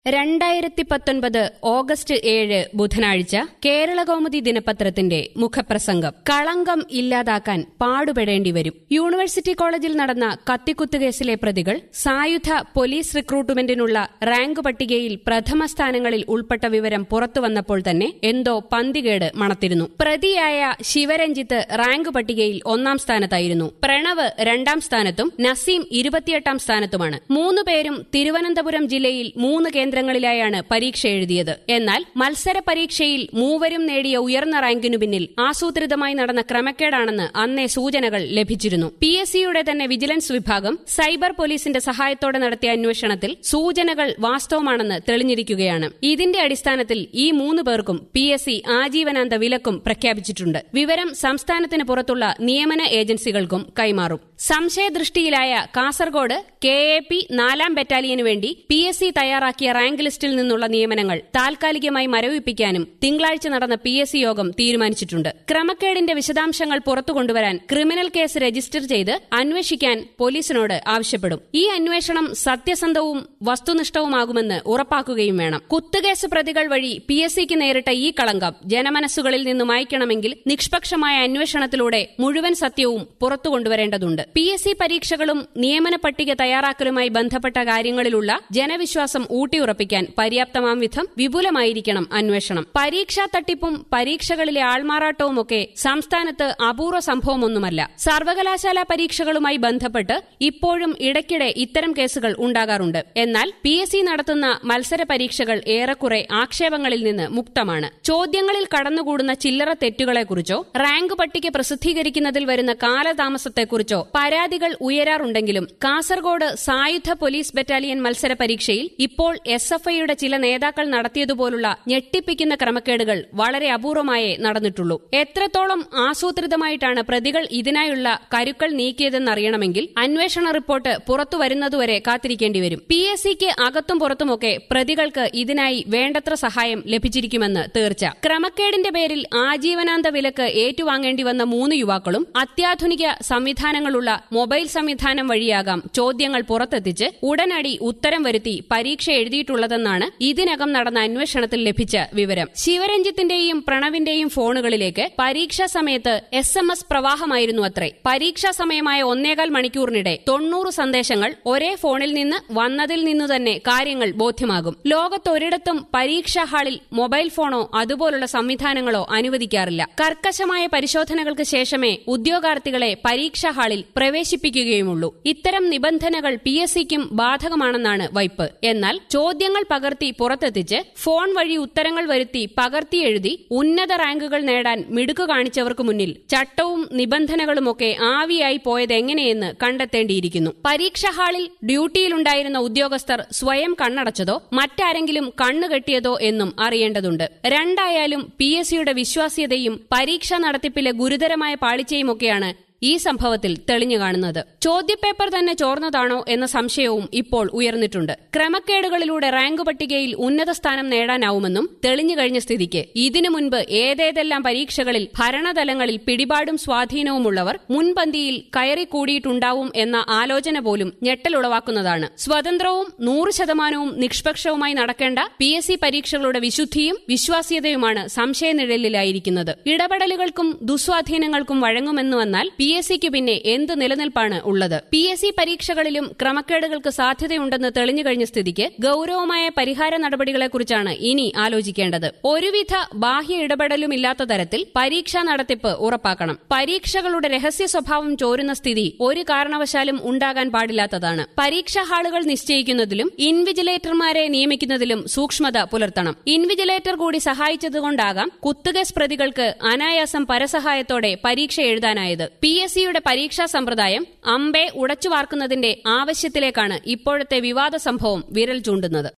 രണ്ടായിരത്തി പത്തൊൻപത് ഓഗസ്റ്റ് ഏഴ് ബുധനാഴ്ച കേരളകൗമുദി ദിനപത്രത്തിന്റെ മുഖപ്രസംഗം കളങ്കം ഇല്ലാതാക്കാൻ പാടുപെടേണ്ടി വരും യൂണിവേഴ്സിറ്റി കോളേജിൽ നടന്ന കത്തിക്കുത്ത് കേസിലെ പ്രതികൾ സായുധ പോലീസ് റിക്രൂട്ട്മെന്റിനുള്ള റാങ്ക് പട്ടികയിൽ പ്രഥമ സ്ഥാനങ്ങളിൽ ഉൾപ്പെട്ട വിവരം പുറത്തുവന്നപ്പോൾ തന്നെ എന്തോ പന്തികേട് മണത്തിരുന്നു പ്രതിയായ ശിവരഞ്ജിത്ത് റാങ്ക് പട്ടികയിൽ ഒന്നാം സ്ഥാനത്തായിരുന്നു പ്രണവ് രണ്ടാം സ്ഥാനത്തും നസീം ഇരുപത്തിയെട്ടാം സ്ഥാനത്തുമാണ് മൂന്നുപേരും തിരുവനന്തപുരം ജില്ലയിൽ മൂന്ന് കേന്ദ്രങ്ങളിലായാണ് പരീക്ഷ എഴുതിയത് എന്നാൽ മത്സര പരീക്ഷയിൽ മൂവരും നേടിയ ഉയർന്ന റാങ്കിനു പിന്നിൽ ആസൂത്രിതമായി നടന്ന ക്രമക്കേടാണെന്ന് അന്നേ സൂചനകൾ ലഭിച്ചിരുന്നു പി എസ് സിയുടെ തന്നെ വിജിലൻസ് വിഭാഗം സൈബർ പോലീസിന്റെ സഹായത്തോടെ നടത്തിയ അന്വേഷണത്തിൽ സൂചനകൾ വാസ്തവമാണെന്ന് തെളിഞ്ഞിരിക്കുകയാണ് ഇതിന്റെ അടിസ്ഥാനത്തിൽ ഈ മൂന്ന് പേർക്കും പി എസ് സി ആജീവനാന്ത വിലക്കും പ്രഖ്യാപിച്ചിട്ടുണ്ട് വിവരം സംസ്ഥാനത്തിന് പുറത്തുള്ള നിയമന ഏജൻസികൾക്കും കൈമാറും സംശയദൃഷ്ടിയിലായ കാസർഗോഡ് കെ എ പി നാലാം ബറ്റാലിയനു വേണ്ടി പി എസ് സി തയ്യാറാക്കിയ റാങ്ക് ലിസ്റ്റിൽ നിന്നുള്ള നിയമനങ്ങൾ താൽക്കാലികമായി മരവിപ്പിക്കാനും തിങ്കളാഴ്ച നടന്ന പി എസ് സി യോഗം തീരുമാനിച്ചിട്ടുണ്ട് ക്രമക്കേടിന്റെ വിശദാംശങ്ങൾ പുറത്തുകൊണ്ടുവരാൻ ക്രിമിനൽ കേസ് രജിസ്റ്റർ ചെയ്ത് അന്വേഷിക്കാൻ പോലീസിനോട് ആവശ്യപ്പെടും ഈ അന്വേഷണം സത്യസന്ധവും വസ്തുനിഷ്ഠവുമാകുമെന്ന് ഉറപ്പാക്കുകയും വേണം കുത്തുകേസ് പ്രതികൾ വഴി പി എസ് സിക്ക് നേരിട്ട ഈ കളങ്കം ജനമനസ്സുകളിൽ നിന്ന് മായ്ക്കണമെങ്കിൽ നിഷ്പക്ഷമായ അന്വേഷണത്തിലൂടെ മുഴുവൻ സത്യവും പുറത്തുകൊണ്ടുവരേണ്ടതുണ്ട് പി എസ് സി പരീക്ഷകളും നിയമന പട്ടിക തയ്യാറാക്കലുമായി ബന്ധപ്പെട്ട കാര്യങ്ങളിലുള്ള ജനവിശ്വാസം ഊട്ടിയുറപ്പിക്കാൻ പര്യാപ്തമാം വിധം വിപുലമായിരിക്കണം അന്വേഷണം പരീക്ഷാ തട്ടിപ്പും പരീക്ഷകളിലെ ആൾമാറാട്ടവുമൊക്കെ സംസ്ഥാനത്ത് അപൂർവ സംഭവമൊന്നുമല്ല സർവകലാശാല പരീക്ഷകളുമായി ബന്ധപ്പെട്ട് ഇപ്പോഴും ഇടയ്ക്കിടെ ഇത്തരം കേസുകൾ ഉണ്ടാകാറുണ്ട് എന്നാൽ പി എസ് സി നടത്തുന്ന മത്സര പരീക്ഷകൾ ഏറെക്കുറെ ആക്ഷേപങ്ങളിൽ നിന്ന് മുക്തമാണ് ചോദ്യങ്ങളിൽ കടന്നുകൂടുന്ന ചില്ലറ തെറ്റുകളെക്കുറിച്ചോ റാങ്ക് പട്ടിക പ്രസിദ്ധീകരിക്കുന്നതിൽ വരുന്ന കാലതാമസത്തെക്കുറിച്ചോ പരാതികൾ ഉയരാറുണ്ടെങ്കിലും കാസർഗോഡ് സായുധ പോലീസ് ബറ്റാലിയൻ മത്സര പരീക്ഷയിൽ ഇപ്പോൾ എസ് എഫ് ഐയുടെ ചില നേതാക്കൾ നടത്തിയതുപോലുള്ള ഞെട്ടിപ്പിക്കുന്ന ക്രമക്കേടുകൾ വളരെ അപൂർവമായേ നടന്നിട്ടുള്ളൂ എത്രത്തോളം ആസൂത്രിതമായിട്ടാണ് പ്രതികൾ ഇതിനായുള്ള കരുക്കൾ നീക്കിയതെന്നറിയണമെങ്കിൽ അന്വേഷണ റിപ്പോർട്ട് പുറത്തുവരുന്നതുവരെ കാത്തിരിക്കേണ്ടി വരും പി എസ് സിക്ക് അകത്തും പുറത്തുമൊക്കെ പ്രതികൾക്ക് ഇതിനായി വേണ്ടത്ര സഹായം ലഭിച്ചിരിക്കുമെന്ന് തീർച്ച ക്രമക്കേടിന്റെ പേരിൽ ആജീവനാന്ത വിലക്ക് ഏറ്റുവാങ്ങേണ്ടി വന്ന മൂന്ന് യുവാക്കളും അത്യാധുനിക സംവിധാനങ്ങളുള്ള മൊബൈൽ സംവിധാനം വഴിയാകാം ചോദ്യങ്ങൾ പുറത്തെത്തിച്ച് ഉടനടി ഉത്തരം വരുത്തി പരീക്ഷ എഴുതിയിട്ടുള്ളതെന്നാണ് ഇതിനകം നടന്ന അന്വേഷണത്തിൽ ലഭിച്ച വിവരം ശിവരഞ്ജിത്തിന്റെയും പ്രണവിന്റെയും ഫോണുകളിലേക്ക് പരീക്ഷാ സമയത്ത് എസ് എം എസ് പ്രവാഹമായിരുന്നു അത്രേ പരീക്ഷാ സമയമായ ഒന്നേകാൽ മണിക്കൂറിനിടെ തൊണ്ണൂറ് സന്ദേശങ്ങൾ ഒരേ ഫോണിൽ നിന്ന് വന്നതിൽ നിന്നു തന്നെ കാര്യങ്ങൾ ബോധ്യമാകും ലോകത്തൊരിടത്തും പരീക്ഷാ ഹാളിൽ മൊബൈൽ ഫോണോ അതുപോലുള്ള സംവിധാനങ്ങളോ അനുവദിക്കാറില്ല കർക്കശമായ പരിശോധനകൾക്ക് ശേഷമേ ഉദ്യോഗാർത്ഥികളെ പരീക്ഷാ ഹാളിൽ പ്രവേശിപ്പിക്കുകയുമുള്ളൂ ഇത്തരം നിബന്ധനകൾ പി എസ് സിക്കും ബാധകമാണെന്നാണ് വൈപ്പ് എന്നാൽ ചോദ്യങ്ങൾ പകർത്തി പുറത്തെത്തിച്ച് ഫോൺ വഴി ഉത്തരങ്ങൾ വരുത്തി പകർത്തി എഴുതി ഉന്നത റാങ്കുകൾ നേടാൻ മിടുക്ക് കാണിച്ചവർക്ക് മുന്നിൽ ചട്ടവും നിബന്ധനകളുമൊക്കെ ആവിയായി പോയതെങ്ങനെയെന്ന് കണ്ടെത്തേണ്ടിയിരിക്കുന്നു പരീക്ഷാ ഹാളിൽ ഡ്യൂട്ടിയിലുണ്ടായിരുന്ന ഉദ്യോഗസ്ഥർ സ്വയം കണ്ണടച്ചതോ മറ്റാരെങ്കിലും കണ്ണുകെട്ടിയതോ എന്നും അറിയേണ്ടതുണ്ട് രണ്ടായാലും പി എസ് സിയുടെ വിശ്വാസ്യതയും പരീക്ഷാ നടത്തിപ്പിലെ ഗുരുതരമായ പാളിച്ചയുമൊക്കെയാണ് ഈ സംഭവത്തിൽ തെളിഞ്ഞു കാണുന്നത് ചോദ്യപേപ്പർ തന്നെ ചോർന്നതാണോ എന്ന സംശയവും ഇപ്പോൾ ഉയർന്നിട്ടുണ്ട് ക്രമക്കേടുകളിലൂടെ റാങ്ക് പട്ടികയിൽ ഉന്നത സ്ഥാനം നേടാനാവുമെന്നും തെളിഞ്ഞു കഴിഞ്ഞ സ്ഥിതിക്ക് ഇതിനു മുൻപ് ഏതേതെല്ലാം പരീക്ഷകളിൽ ഭരണതലങ്ങളിൽ പിടിപാടും സ്വാധീനവുമുള്ളവർ മുൻപന്തിയിൽ കയറിക്കൂടിയിട്ടുണ്ടാവും എന്ന ആലോചന പോലും ഞെട്ടലുളവാക്കുന്നതാണ് സ്വതന്ത്രവും നൂറ് ശതമാനവും നിഷ്പക്ഷവുമായി നടക്കേണ്ട പി എസ് സി പരീക്ഷകളുടെ വിശുദ്ധിയും വിശ്വാസ്യതയുമാണ് സംശയനിഴലിലായിരിക്കുന്നത് ഇടപെടലുകൾക്കും ദുസ്വാധീനങ്ങൾക്കും വഴങ്ങുമെന്ന് വന്നാൽ പി എസ് സിക്ക് പിന്നെ എന്ത് നിലനിൽപ്പാണ് ഉള്ളത് പി എസ് സി പരീക്ഷകളിലും ക്രമക്കേടുകൾക്ക് സാധ്യതയുണ്ടെന്ന് തെളിഞ്ഞു കഴിഞ്ഞ സ്ഥിതിക്ക് ഗൌരവമായ പരിഹാര നടപടികളെക്കുറിച്ചാണ് ഇനി ആലോചിക്കേണ്ടത് ഒരുവിധ ബാഹ്യ ഇടപെടലുമില്ലാത്ത തരത്തിൽ പരീക്ഷാ നടത്തിപ്പ് ഉറപ്പാക്കണം പരീക്ഷകളുടെ രഹസ്യ സ്വഭാവം ചോരുന്ന സ്ഥിതി ഒരു കാരണവശാലും ഉണ്ടാകാൻ പാടില്ലാത്തതാണ് പരീക്ഷാ ഹാളുകൾ നിശ്ചയിക്കുന്നതിലും ഇൻവിജിലേറ്റർമാരെ നിയമിക്കുന്നതിലും സൂക്ഷ്മത പുലർത്തണം ഇൻവിജിലേറ്റർ കൂടി സഹായിച്ചതുകൊണ്ടാകാം കുത്തുകേസ് പ്രതികൾക്ക് അനായാസം പരസഹായത്തോടെ പരീക്ഷ എഴുതാനായത് പി എസ് സിയുടെ പരീക്ഷാ സമ്പ്രദായം അമ്പെ ഉടച്ചുവാർക്കുന്നതിന്റെ ആവശ്യത്തിലേക്കാണ് ഇപ്പോഴത്തെ വിവാദ സംഭവം വിരൽ ചൂണ്ടുന്നത്